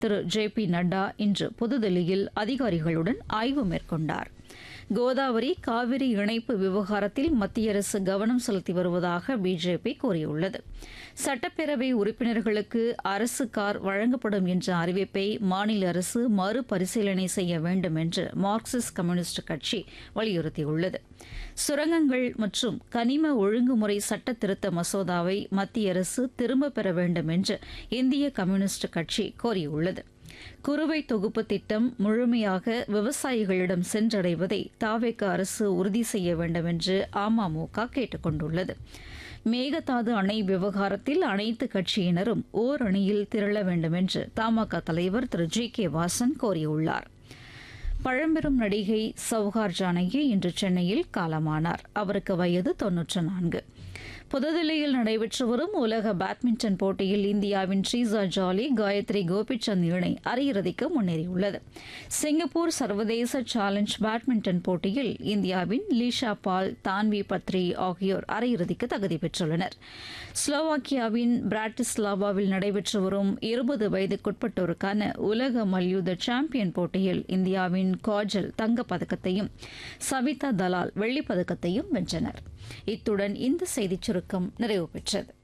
திரு J P Nadda இன்று புதுதில்லியில் அதிகாரிகளுடன் ஆய்வு மேற்கொண்டார் கோதாவரி காவிரி இணைப்பு விவகாரத்தில் மத்திய அரசு கவனம் செலுத்தி வருவதாக பிஜேபி கூறியுள்ளது சட்டப்பேரவை உறுப்பினர்களுக்கு அரசு கார் வழங்கப்படும் என்ற அறிவிப்பை மாநில அரசு மறுபரிசீலனை செய்ய வேண்டும் என்று மார்க்சிஸ்ட் கம்யூனிஸ்ட் கட்சி வலியுறுத்தியுள்ளது சுரங்கங்கள் மற்றும் கனிம ஒழுங்குமுறை சட்ட திருத்த மசோதாவை மத்திய அரசு திரும்பப் பெற வேண்டும் என்று இந்திய கம்யூனிஸ்ட் கட்சி கோரியுள்ளது குறுவை தொகுப்பு திட்டம் முழுமையாக விவசாயிகளிடம் சென்றடைவதை தாவேக அரசு உறுதி செய்ய வேண்டும் என்று அமமுக கேட்டுக் கொண்டுள்ளது மேகதாது அணை விவகாரத்தில் அனைத்து கட்சியினரும் ஓர் அணியில் திரள வேண்டும் என்று தமாக தலைவர் திரு ஜி கே வாசன் கோரியுள்ளார் பழம்பெரும் நடிகை சவுகார் ஜானகி இன்று சென்னையில் காலமானார் அவருக்கு வயது தொன்னூற்று நான்கு புதுதில்லியில் நடைபெற்று வரும் உலக பேட்மிண்டன் போட்டியில் இந்தியாவின் ட்ரீசா ஜாலி காயத்ரி கோபிச்சந்த் இணை அரையிறுதிக்கு முன்னேறியுள்ளது சிங்கப்பூர் சர்வதேச சேலஞ்ச் பேட்மிண்டன் போட்டியில் இந்தியாவின் லீஷா பால் தான்வி பத்ரி ஆகியோர் அரையிறுதிக்கு தகுதி பெற்றுள்ளனர் ஸ்லோவாக்கியாவின் பிராட்டிஸ்லாவாவில் நடைபெற்று வரும் இருபது வயதுக்குட்பட்டோருக்கான உலக மல்யுத்த சாம்பியன் போட்டியில் இந்தியாவின் காஜல் தங்கப்பதக்கத்தையும் சவிதா தலால் வெள்ளிப் பதக்கத்தையும் வென்றனர் இத்துடன் இந்த செய்திச் சுருக்கம் நிறைவு பெற்றது